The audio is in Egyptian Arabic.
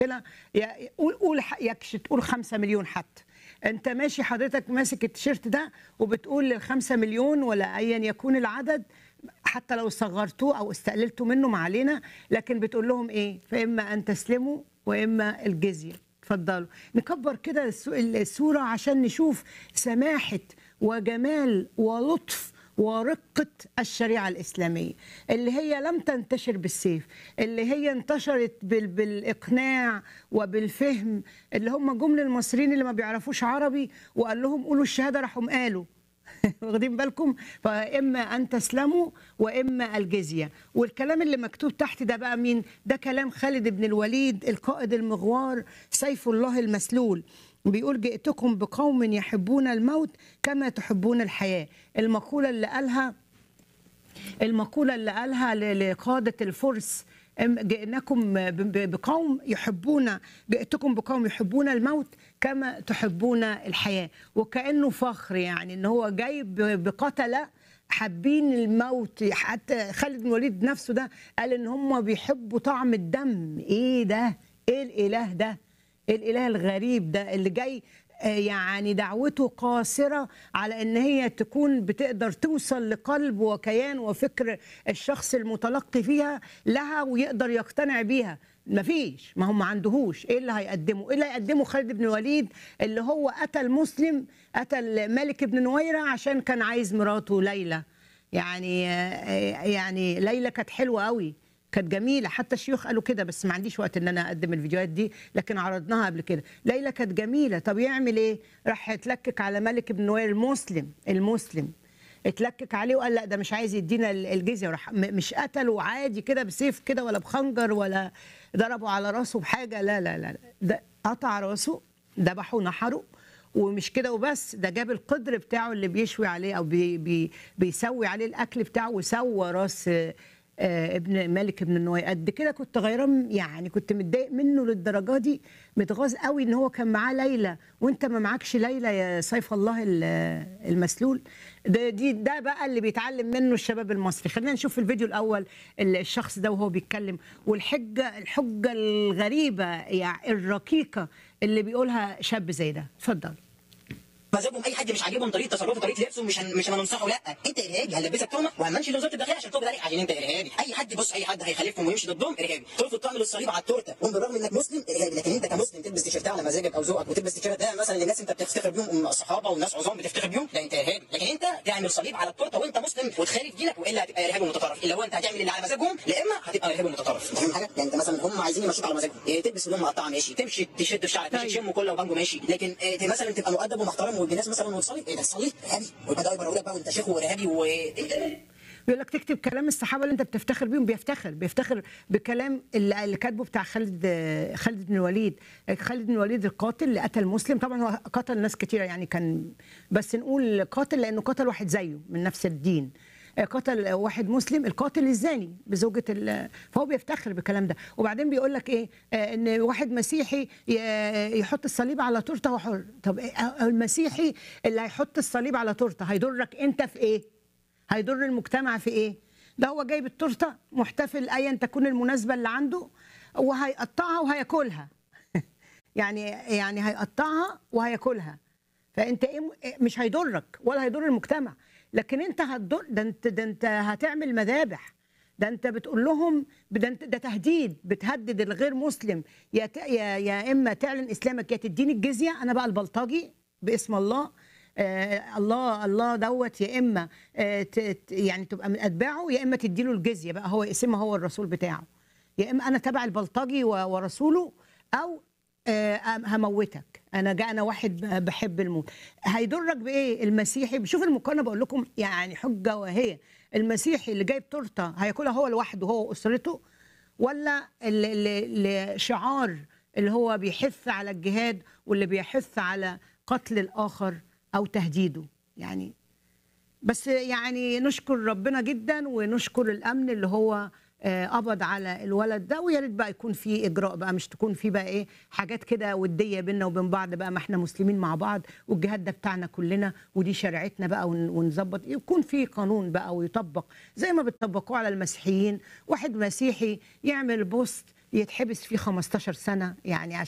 مشكله يا- قول قول ح- يكش تقول 5 مليون حتى انت ماشي حضرتك ماسك التيشيرت ده وبتقول للخمسة مليون ولا ايا يكون العدد حتى لو صغرتوه او استقللتوا منه ما علينا لكن بتقول لهم ايه فاما ان تسلموا واما الجزيه اتفضلوا نكبر كده الس- الصوره عشان نشوف سماحه وجمال ولطف ورقة الشريعة الإسلامية اللي هي لم تنتشر بالسيف اللي هي انتشرت بال... بالإقناع وبالفهم اللي هم جم للمصريين اللي ما بيعرفوش عربي وقال لهم قولوا الشهادة راحوا قالوا واخدين بالكم فاما ان تسلموا واما الجزيه والكلام اللي مكتوب تحت ده بقى مين ده كلام خالد بن الوليد القائد المغوار سيف الله المسلول بيقول جئتكم بقوم يحبون الموت كما تحبون الحياه المقوله اللي قالها المقولة اللي قالها ل- لقادة الفرس أم جئناكم ب- ب- بقوم يحبون جئتكم بقوم يحبون الموت كما تحبون الحياة وكأنه فخر يعني ان هو جاي ب- بقتلة حابين الموت حتى خالد بن الوليد نفسه ده قال ان هم بيحبوا طعم الدم ايه ده ايه الاله ده الاله الغريب ده اللي جاي آه، يعني دعوته قاصره على ان هي تكون بتقدر توصل لقلب وكيان وفكر الشخص المتلقي فيها لها ويقدر يقتنع بيها مفيش ما هم ما عندهوش ايه اللي هيقدمه ايه اللي هيقدمه خالد بن الوليد اللي هو قتل مسلم قتل مالك بن نويره عشان كان عايز مراته ليلى يعني آه، يعني ليلى كانت حلوه قوي كانت جميله حتى الشيوخ قالوا كده بس ما عنديش وقت ان انا اقدم الفيديوهات دي لكن عرضناها قبل كده ليلى كانت جميله طب يعمل ايه راح يتلكك على ملك بن نوير المسلم المسلم اتلكك عليه وقال لا ده مش عايز يدينا ال- الجزيه وراح م- مش قتله عادي كده بسيف كده ولا بخنجر ولا ضربه على راسه بحاجه لا لا لا لا. ده قطع راسه ذبحه نحره ومش كده وبس ده جاب القدر بتاعه اللي بيشوي عليه او بي بي بيسوي عليه الاكل بتاعه وسوى راس آه، آه، ابن مالك بن النوير قد كده كنت غيران يعني كنت متضايق منه للدرجه دي متغاظ قوي ان هو كان معاه ليلى وانت ما معكش ليلى يا سيف الله ال- المسلول ده دي ده بقى اللي بيتعلم منه الشباب المصري خلينا نشوف في الفيديو الاول ال- الشخص ده وهو بيتكلم والحجه الحجه الغريبه يعني الرقيقه اللي بيقولها شاب زي ده اتفضل مزاجهم اي حد مش عاجبهم طريقه تصرفه طريقه لبسه مش هن... مش هننصحه لا انت ارهابي هنلبسك تهمه وهنمشي لوزاره الداخليه عشان تقبض عليك عشان انت ارهابي اي حد بص اي حد هيخالفهم ويمشي ضدهم ارهابي ترفض تعمل الصليب على التورته وهم بالرغم انك مسلم ارهابي لكن انت كمسلم تلبس تيشيرت على مزاجك او ذوقك وتلبس تيشيرت ده مثلا للناس انت بتفتخر بيهم الصحابه والناس عظام بتفتخر بيهم لا انت ارهابي لكن انت تعمل صليب على التورته وانت مسلم وتخالف دينك والا هتبقى ارهابي متطرف الا هو انت هتعمل اللي على مزاجهم لا اما هتبقى ارهابي متطرف فاهم حاجه يعني انت مثلا هم عايزين يمشوك على مزاجهم إيه تلبس هدوم مقطعه ماشي تمشي تشد في شعرك ماشي طيب. تشم كله وبانجو ماشي لكن إيه مثلا تبقى مؤدب ومحترم والناس مثلا وتصلي ايه ده تصلي ارهابي ويبقى ده يبقى يقول لك بقى وانت شيخ وارهابي و بيقول لك تكتب كلام الصحابه اللي انت بتفتخر بيهم بيفتخر بيفتخر بكلام اللي, اللي كاتبه بتاع خالد خالد بن الوليد خالد بن الوليد القاتل اللي قتل مسلم طبعا هو قتل ناس كتيره يعني كان بس نقول قاتل لانه قتل واحد زيه من نفس الدين قتل واحد مسلم القاتل الزاني بزوجة ال- فهو بيفتخر بالكلام ده وبعدين بيقول لك ايه آه، ان واحد مسيحي ي- يحط الصليب على تورته هو حر طب إيه؟ آه، المسيحي اللي هيحط الصليب على تورته هيضرك انت في ايه هيضر المجتمع في ايه؟ ده هو جايب التورته محتفل ايا تكون المناسبه اللي عنده وهيقطعها وهياكلها يعني يعني هيقطعها وهياكلها فانت ايه م- إيه مش هيضرك ولا هيضر المجتمع لكن انت هتضر ده انت ده انت هتعمل مذابح ده انت بتقول لهم ده انت ده تهديد بتهدد الغير مسلم يا ت- يا يا اما تعلن اسلامك يا تديني الجزيه انا بقى البلطجي باسم الله آه الله الله دوت يا اما آه ت- ت- يعني تبقى من اتباعه يا اما تديله الجزيه بقى هو اسمها هو الرسول بتاعه يا اما انا تبع البلطجي و- ورسوله او آه، هموتك انا جا انا واحد بحب الموت هيضرك بايه المسيحي شوف المقارنه بقول لكم يعني حجه وهي المسيحي اللي جايب تورته هياكلها هو لوحده هو واسرته ولا اللي- اللي اللي شعار اللي هو بيحث على الجهاد واللي بيحث على قتل الاخر او تهديده يعني بس يعني نشكر ربنا جدا ونشكر الامن اللي هو آه، قبض على الولد ده ويا ريت بقى يكون في اجراء بقى مش تكون في بقى ايه حاجات كده وديه بينا وبين بعض بقى ما احنا مسلمين مع بعض والجهاد ده بتاعنا كلنا ودي شريعتنا بقى ون- ونظبط يكون في قانون بقى ويطبق زي ما بتطبقوه على المسيحيين واحد مسيحي يعمل بوست يتحبس فيه 15 سنه يعني عشان